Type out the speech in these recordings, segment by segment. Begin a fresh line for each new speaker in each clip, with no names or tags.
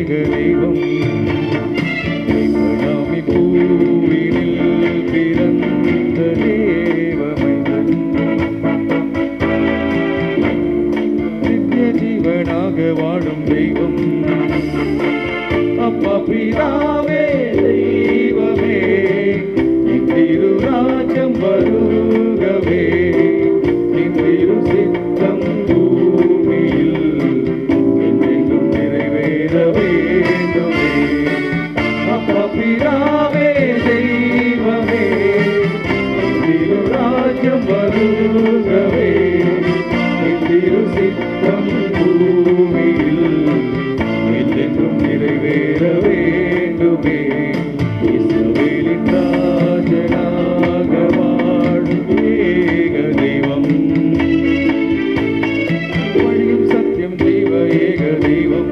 ஏக தெய்வம் இப்படாமி பூவினில் பிறந்த தேவமைந்தன் நித்திய ஜீவனாக வாழும் தெய்வம் அப்பா பிதாவே தெய்வமே நின் திருராஜ்யம் வருகவே நின் திரு சித்தம் பூமியில் என்றென்றும் நிறைவேற வேண்டுமே அப்பா பிதாவே தெய்வமே நின் திருராஜ்யம் வருகவே நின் திரு சித்தம் பூமியில் என்றென்றும் நிறைவேற வேண்டுமே இஸ்ரவேலின் ராஜனாக வாழும் ஏக தெய்வம் வழியும் சத்தியம் தெய்வ ஏக தெய்வம்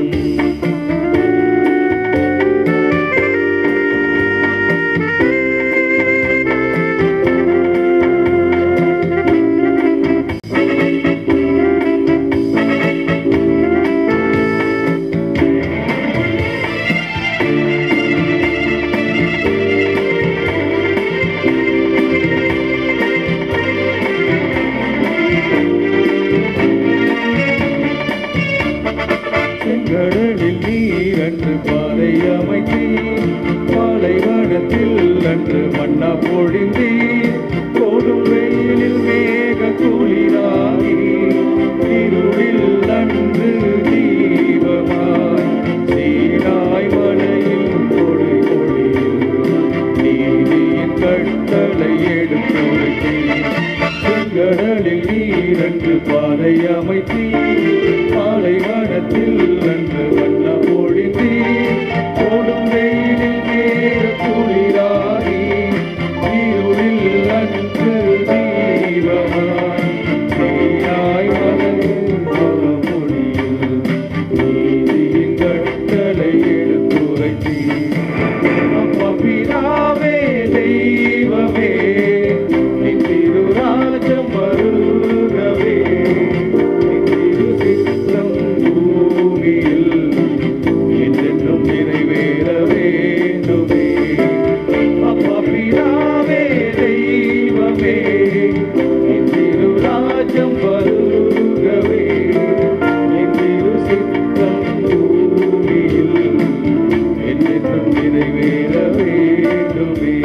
செங்கடலில் நீர் அன்று பாதை அமைத்தீர் பாலைவனத்தில் அன்று மன்னா பொழிந்தீர் போடும் வெயிலில் மேக குளிராகி இருளில் அன்று தீபமாய் சீனாய் மலையில் கொடி கொடியில் நீதியின் கட்டளை எடுத்துரைத்தீர் செங்கடலில் நீரன்று பாதை அமைத்தீர் பாலைவனத்தில் அன்று வண்ண பொழிந்தீர் ஓடும் வெயிலில் மேக குளிராகி இருளில் அன்று தீபமாய் தீயாய் மலரும் மொழியில் நீதியின் கட்டளை எடுத்துரைத்தீர் அப்பா பிதாவே தெய்வமே நின் திருராஜம் வருகவே நின் திரு சித்தம் பூமியில் என்றென்றும் நிறைவேற வேண்டுமே அப்பா பிதாவே தெய்வமே நின் திருராஜம் வருகவே நின் திரு சித்தம் பூமியில் என்றென்றும் நிறைவேற வேண்டுமே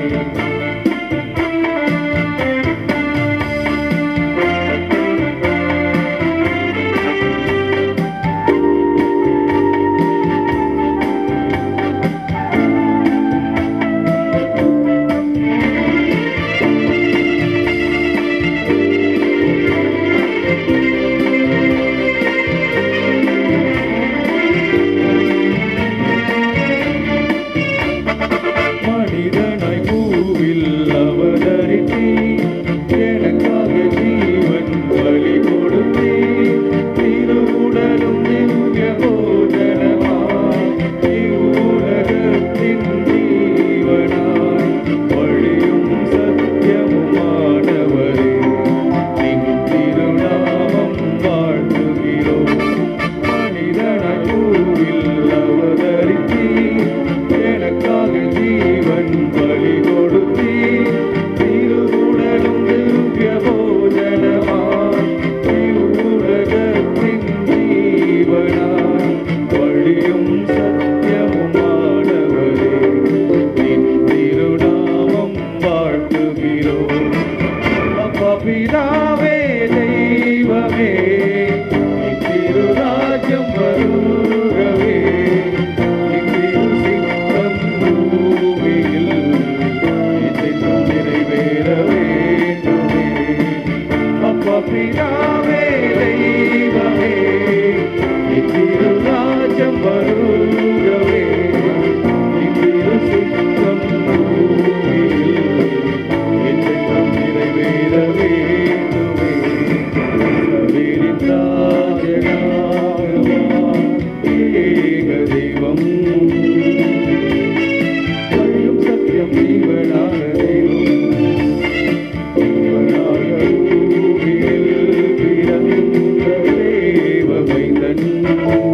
மனிதனாய் பூவில் அவதரித்தீ எனக்காக ஜீவன் பலி கொடுத்தீ திருவுடலும் திவ்ய போஜனமாய் இவ்வுலகத்தின் ஜீவனாய் வழியும் சத்தியமுமானவரே நின் திருநாமம் வாழ்த்துகிறோம் மனிதனாய் பூவில் அவதரித்தீ எனக்காக ஜீவன் பலி கொடுத்தீ திருவுடலும் திவ்ய போஜனமாய் திருவுலகத்தின் ஜீவனாய் வழியும் சத்தியமுமானவரே நின் திருநாமம் வாழ்த்துகிறோம் அப்பா பிதாவே தெய்வமே நின் திருராஜ்யம் வருகவே நின் திரு சித்தம் பூமியில் என்றென்றும் நிறைவேற வேண்டுமே அப்பா பிதாவே தெய்வமே நின் திருராஜ்யம் வருகவே நின் திரு சித்தம் பூமியில் என்றென்றும் நிறைவேற வேண்டுமே சபீரின் ராஜனாகவா ஏக தெய்வம் வழியும் சத்தியம் ஜீவனாக தெய்வம் ஜீவனாக பூமியில் பிறந்த தேவமைந்தன்